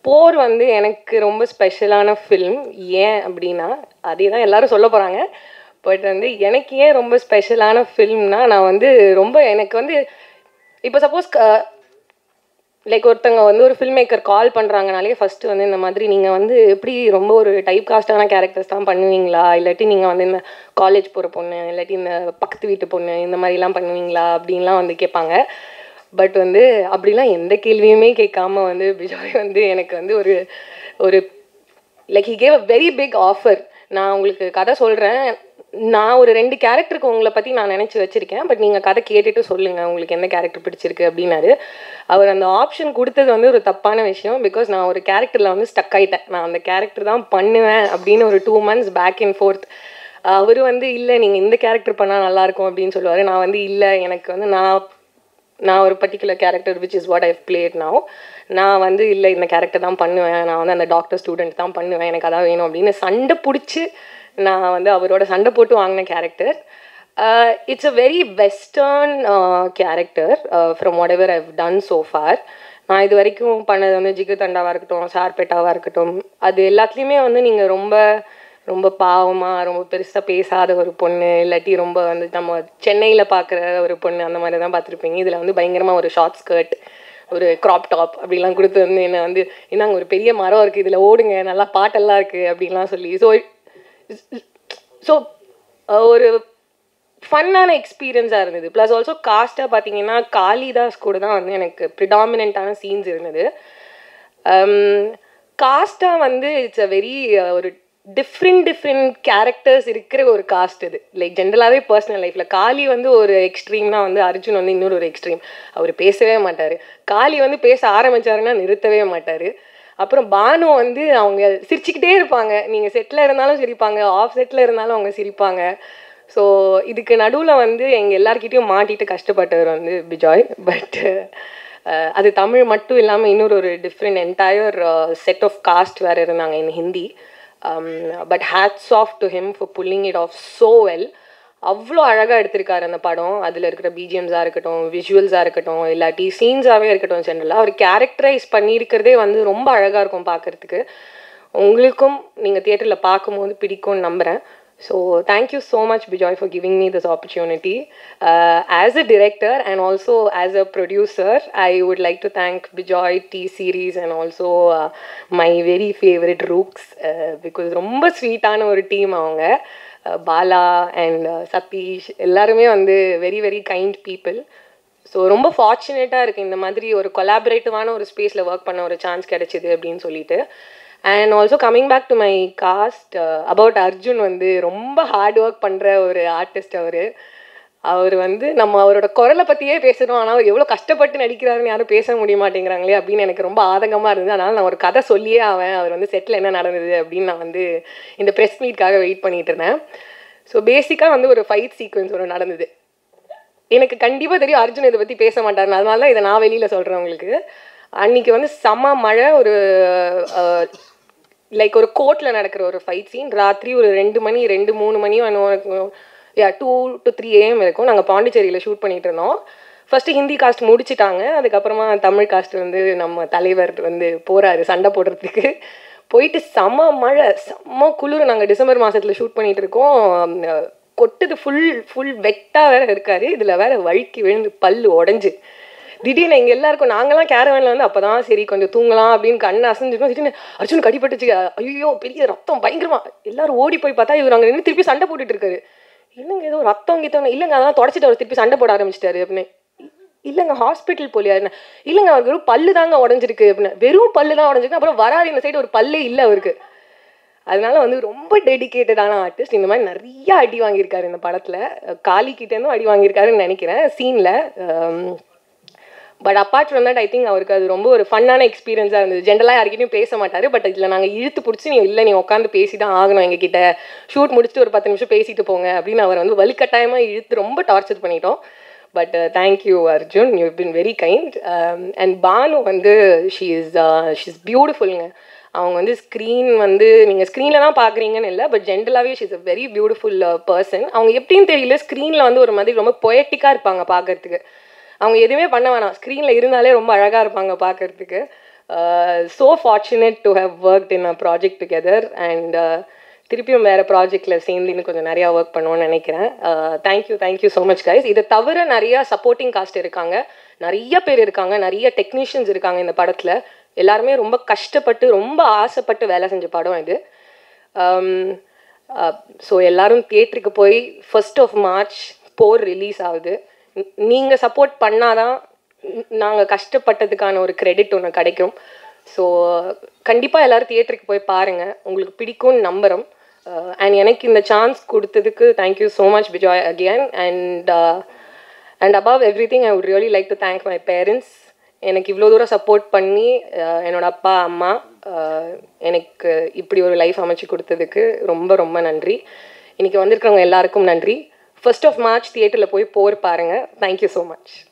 போர் வந்து எனக்கு ரொம்ப ஸ்பெஷலான ஃபில்ம் ஏன் அப்படின்னா அதே தான் எல்லாரும் சொல்ல போகிறாங்க பட் வந்து எனக்கு ஏன் ரொம்ப ஸ்பெஷலான ஃபில்ம்னா நான் வந்து ரொம்ப எனக்கு வந்து இப்போ சப்போஸ் லைக் ஒருத்தங்க வந்து ஒரு ஃபில்ம் மேக்கர் கால் பண்ணுறாங்கனாலே ஃபஸ்ட்டு வந்து இந்த மாதிரி நீங்கள் வந்து எப்படி ரொம்ப ஒரு டைப் காஸ்டான கேரக்டர்ஸ் தான் பண்ணுவீங்களா இல்லாட்டி நீங்கள் வந்து இந்த காலேஜ் போகிற பொண்ணு இல்லாட்டி இந்த பக்கத்து வீட்டு பொண்ணு இந்த மாதிரிலாம் பண்ணுவீங்களா அப்படின்லாம் வந்து கேட்பாங்க பட் வந்து அப்படிலாம் எந்த கேள்வியுமே கேட்காம வந்து பிஜாய் வந்து எனக்கு வந்து ஒரு ஒரு like he gave a very big offer நான் உங்களுக்கு கதை சொல்கிறேன் நான் ஒரு ரெண்டு கேரக்டருக்கு உங்களை பற்றி நான் நினச்சி வச்சுருக்கேன் பட் நீங்கள் கதை கேட்டுட்டு சொல்லுங்கள் உங்களுக்கு எந்த கேரக்டர் பிடிச்சிருக்கு அப்படின்னாரு அவர் அந்த ஆப்ஷன் கொடுத்தது வந்து ஒரு தப்பான விஷயம் பிகாஸ் நான் ஒரு கேரக்டரில் வந்து ஸ்டக் ஆகிட்டேன் நான் அந்த கேரக்டர் தான் பண்ணுவேன் அப்படின்னு ஒரு two months back and forth அவர் வந்து இல்லை நீங்கள் இந்த கேரக்டர் பண்ணால் நல்லாயிருக்கும் அப்படின்னு சொல்லுவார் நான் வந்து இல்லை எனக்கு வந்து நான் நான் ஒரு particular character which is what I played now நான் வந்து இல்லை இந்த கேரக்டர் தான் பண்ணுவேன் நான் வந்து அந்த டாக்டர் ஸ்டூடெண்ட் தான் பண்ணுவேன் எனக்கு அதான் வேணும் அப்படின்னு சண்டை பிடிச்சி நான் வந்து அவரோட சண்டை போட்டு வாங்கின character it's a very western character from whatever I've done so far நான் இது வரைக்கும் பண்ணது வந்து ஜிகு தண்டாவாக இருக்கட்டும் சார்பேட்டாவாக இருக்கட்டும் அது எல்லாத்துலேயுமே வந்து நீங்கள் ரொம்ப ரொம்ப பாவமாக ரொம்ப பெருசாக பேசாத ஒரு பொண்ணு இல்லாட்டி ரொம்ப வந்து நம்ம சென்னையில் பார்க்குற ஒரு பொண்ணு அந்த மாதிரி தான் பார்த்துருப்பீங்க இதில் வந்து பயங்கரமாக ஒரு ஷார்ட் ஸ்கர்ட் ஒரு க்ராப் டாப் அப்படிலாம் கொடுத்து வந்து என்னை வந்து என்னங்க ஒரு பெரிய மரம் இருக்குது இதில் ஓடுங்க நல்லா பாட்டெல்லாம் இருக்குது அப்படின்லாம் சொல்லி ஸோ ஸோ ஒரு ஃபன்னான எக்ஸ்பீரியன்ஸாக இருந்தது ப்ளஸ் ஆல்சோ காஸ்ட்டாக பார்த்தீங்கன்னா காளிதாஸ் கூட தான் வந்து எனக்கு ப்ரிடாமினண்ட்டான சீன்ஸ் இருந்தது காஸ்ட்டாக வந்து இட்ஸ் அ வெரி ஒரு டிஃப்ரெண்ட் டிஃப்ரெண்ட் கேரக்டர்ஸ் இருக்கிற ஒரு காஸ்ட் இது லைக் ஜென்ரலாகவே பர்சனல் லைஃப்பில் காளி வந்து ஒரு எக்ஸ்ட்ரீம்னா வந்து அர்ஜுன் வந்து இன்னொரு ஒரு எக்ஸ்ட்ரீம் அவர் பேசவே மாட்டார் காளி வந்து பேச ஆரம்பிச்சாருன்னா நிறுத்தவே மாட்டார் அப்புறம் பானு வந்து அவங்க சிரிச்சுக்கிட்டே இருப்பாங்க நீங்கள் செட்டில் இருந்தாலும் சிரிப்பாங்க ஆஃப் செட்டில் இருந்தாலும் அவங்க சிரிப்பாங்க ஸோ இதுக்கு நடுவில் வந்து எங்கள் எல்லாருக்கிட்டையும் மாட்டிட்டு கஷ்டப்பட்டவர் வந்து பிஜாய் பட் அது தமிழ் மட்டும் இல்லாமல் இன்னொரு ஒரு different entire set of cast வேறு இருந்தாங்க in Hindi but hats off to him for pulling it off so well அவ்வளோ அழகாக எடுத்திருக்காரு அந்த படம் அதில் இருக்கிற பிஜிஎம்ஸாக இருக்கட்டும் விஷுவல்ஸாக இருக்கட்டும் இல்லாட்டி சீன்ஸாகவே இருக்கட்டும் ஜென்ரலாக அவர் கேரக்டரைஸ் பண்ணியிருக்கிறதே வந்து ரொம்ப அழகாக இருக்கும் பார்க்குறதுக்கு உங்களுக்கும் நீங்கள் தியேட்டரில் பார்க்கும்போது பிடிக்கும்னு நம்புகிறேன் so thank you so much Bijoy for giving me this opportunity as a director and also as a producer I would like to thank Bijoy T Series and also my very favourite Ruks because ரொம்ப ஸ்வீட்டான ஒரு டீம் அவங்க Bala and Sathish எல்லாருமே வந்து very very kind people so ரொம்ப ஃபார்ச்சுனேட்டாக இருக்குது இந்த மாதிரி ஒரு கொலாபரேட்டிவான ஒரு ஸ்பேஸில் ஒர்க் பண்ண ஒரு சான்ஸ் கிடைச்சிது அப்படின்னு சொல்லிட்டு and also coming back to my cast about Arjun வந்து ரொம்ப ஹார்ட் ஒர்க் பண்ணுற ஒரு ஆர்டிஸ்ட் அவர் அவர் வந்து நம்ம அவரோட குரலை பற்றியே பேசுகிறோம் ஆனால் அவர் எவ்வளோ கஷ்டப்பட்டு நடிக்கிறாருன்னு யாரும் பேச முடிய மாட்டேங்கிறாங்களே அப்படின்னு எனக்கு ரொம்ப ஆதங்கமாக இருந்தது அதனால் நான் ஒரு கதை சொல்லியே ஆவேன் அவர் வந்து செட்டில் என்ன நடந்தது அப்படின்னு நான் வந்து இந்த ப்ரெஸ் மீட்காக வெயிட் பண்ணிட்டு இருந்தேன் ஸோ பேசிக்காக வந்து ஒரு ஃபைட் சீக்வன்ஸ் ஒன்று நடந்தது எனக்கு கண்டிப்பாக தெரியும் அர்ஜுன் இதை பற்றி பேச மாட்டாருன்னு அதனால தான் இதை நான் வெளியில் சொல்கிறேன் உங்களுக்கு அன்றைக்கி வந்து செம்ம மழை ஒரு லைக் ஒரு கோர்ட்டில் நடக்கிற ஒரு ஃபைட் சீன் ராத்திரி ஒரு ரெண்டு மணி ரெண்டு மூணு மணியும் yeah two to three AM இருக்கும் நாங்கள் பாண்டிச்சேரியில் ஷூட் பண்ணிகிட்டு இருந்தோம் ஃபஸ்ட்டு ஹிந்தி காஸ்ட் முடிச்சிட்டாங்க அதுக்கப்புறமா தமிழ் காஸ்ட் வந்து நம்ம தலைவர் வந்து போகிறாரு சண்டை போடுறதுக்கு போயிட்டு செம்ம மழை செம்ம குளிர் நாங்கள் டிசம்பர் மாதத்தில் ஷூட் பண்ணிகிட்டு இருக்கோம் கொட்டுது ஃபுல் ஃபுல் வெட்டாக வேற இருக்காரு இதில் வேற வழுக்கி விழுந்து பல்லு உடஞ்சி திடீர்னு எங்கள் எல்லாருக்கும் நாங்களாம் கேரவனில் வந்து அப்போ தான் சரி கொஞ்சம் தூங்கலாம் அப்படின்னு கண்ணை அசைஞ்சிருக்கோம் திடீர்னு அர்ஜுன் கடிப்பட்டுச்சு ஐயோ பெரிய ரத்தம் பயங்கரமா எல்லாரும் ஓடி போய் பார்த்தா இவர் அங்கே நின்று திருப்பி சண்டை போட்டுட்டு இருக்காரு இல்லைங்க ஏதோ ரத்தம் கீத்தம் இல்லைங்க அதான் தொடச்சிட்டு அவர் திருப்பி சண்டை போட ஆரம்பிச்சிட்டாரு அப்படின்னு இல்லைங்க ஹாஸ்பிட்டல் போலியா இல்லைங்க அவர் வெறும் பல்லு தாங்க உடஞ்சிருக்கு அப்படின்னு வெறும் பல்லு தான் உடஞ்சிருக்கு அப்புறம் வராது இந்த சைடு ஒரு பல்லே இல்லை அவருக்கு அதனால வந்து ரொம்ப டெடிக்கேட்டடான ஆர்டிஸ்ட் இந்த மாதிரி நிறைய அடி வாங்கியிருக்காரு இந்த படத்தில் காலிக்கிட்டேருந்தும் அடி வாங்கியிருக்காருன்னு நினைக்கிறேன் சீனில் but apart from that I think அவருக்கு அது ரொம்ப ஒரு ஃபன்னான எக்ஸ்பீரியன்ஸாக இருந்தது ஜென்ரலாக யார்கிட்டையும் பேச மாட்டார் பட் இதில் நாங்கள் இழுத்து பிடிச்சி நீ இல்லை நீ உட்காந்து பேசி தான் ஆகணும் எங்ககிட்ட ஷூட் முடிச்சுட்டு ஒரு பத்து நிமிஷம் பேசிட்டு போங்க அப்படின்னு அவர் வந்து வலுக்கட்டாயமாக இழுத்து ரொம்ப டார்ச்சர் பண்ணிட்டோம் but thank you Arjun you been very kind and Banu வந்து ஷீ இஸ் ஷீ இஸ் பியூட்டிஃபுல்லுங்க அவங்க வந்து ஸ்க்ரீன் வந்து நீங்கள் ஸ்க்ரீனில் தான் பார்க்குறீங்கன்னு இல்லை பட் ஜென்ரலாகவே she is a very beautiful person அவங்க எப்படின்னு தெரியல ஸ்க்ரீனில் வந்து ஒரு மாதிரி ரொம்ப பொயட்டிக்காக இருப்பாங்க பார்க்கறதுக்கு அவங்க எதுவுமே பண்ண வேணாம் ஸ்க்ரீனில் இருந்தாலே ரொம்ப அழகாக இருப்பாங்க பார்க்கறதுக்கு so fortunate to have work in a project together and திருப்பியும் வேறு ப்ராஜெக்டில் சேர்ந்து இன்னும் கொஞ்சம் நிறையா ஒர்க் பண்ணுவோன்னு நினைக்கிறேன் thank you thank you so much guys இதை தவிர நிறையா சப்போர்ட்டிங் காஸ்ட் இருக்காங்க நிறைய பேர் இருக்காங்க நிறைய டெக்னீஷியன்ஸ் இருக்காங்க இந்த படத்தில் எல்லாருமே ரொம்ப கஷ்டப்பட்டு ரொம்ப ஆசைப்பட்டு வேலை செஞ்ச படம் இது ஸோ எல்லாரும் தியேட்டருக்கு போய் first of March Por release ஆகுது நீங்கள் சப்போர்ட் பண்ணாதான் நாங்கள் கஷ்டப்பட்டதுக்கான ஒரு கிரெடிட் ஒன்று கிடைக்கும் ஸோ கண்டிப்பாக எல்லோரும் தியேட்டருக்கு போய் பாருங்கள் உங்களுக்கு பிடிக்கும்னு நம்புகிறோம் அண்ட் எனக்கு இந்த சான்ஸ் கொடுத்ததுக்கு thank you so much Vijay again and and above everything I would really like to thank my parents எனக்கு இவ்வளோ தூரம் சப்போர்ட் பண்ணி என்னோட அப்பா அம்மா எனக்கு இப்படி ஒரு லைஃப் அமைச்சு கொடுத்ததுக்கு ரொம்ப ரொம்ப நன்றி இன்றைக்கி வந்திருக்கிறவங்க எல்லாருக்கும் நன்றி ஃபர்ஸ்ட் ஆஃப் மார்ச் தியேட்டரில் போய் போர் பாருங்கள் தேங்க்யூ ஸோ மச்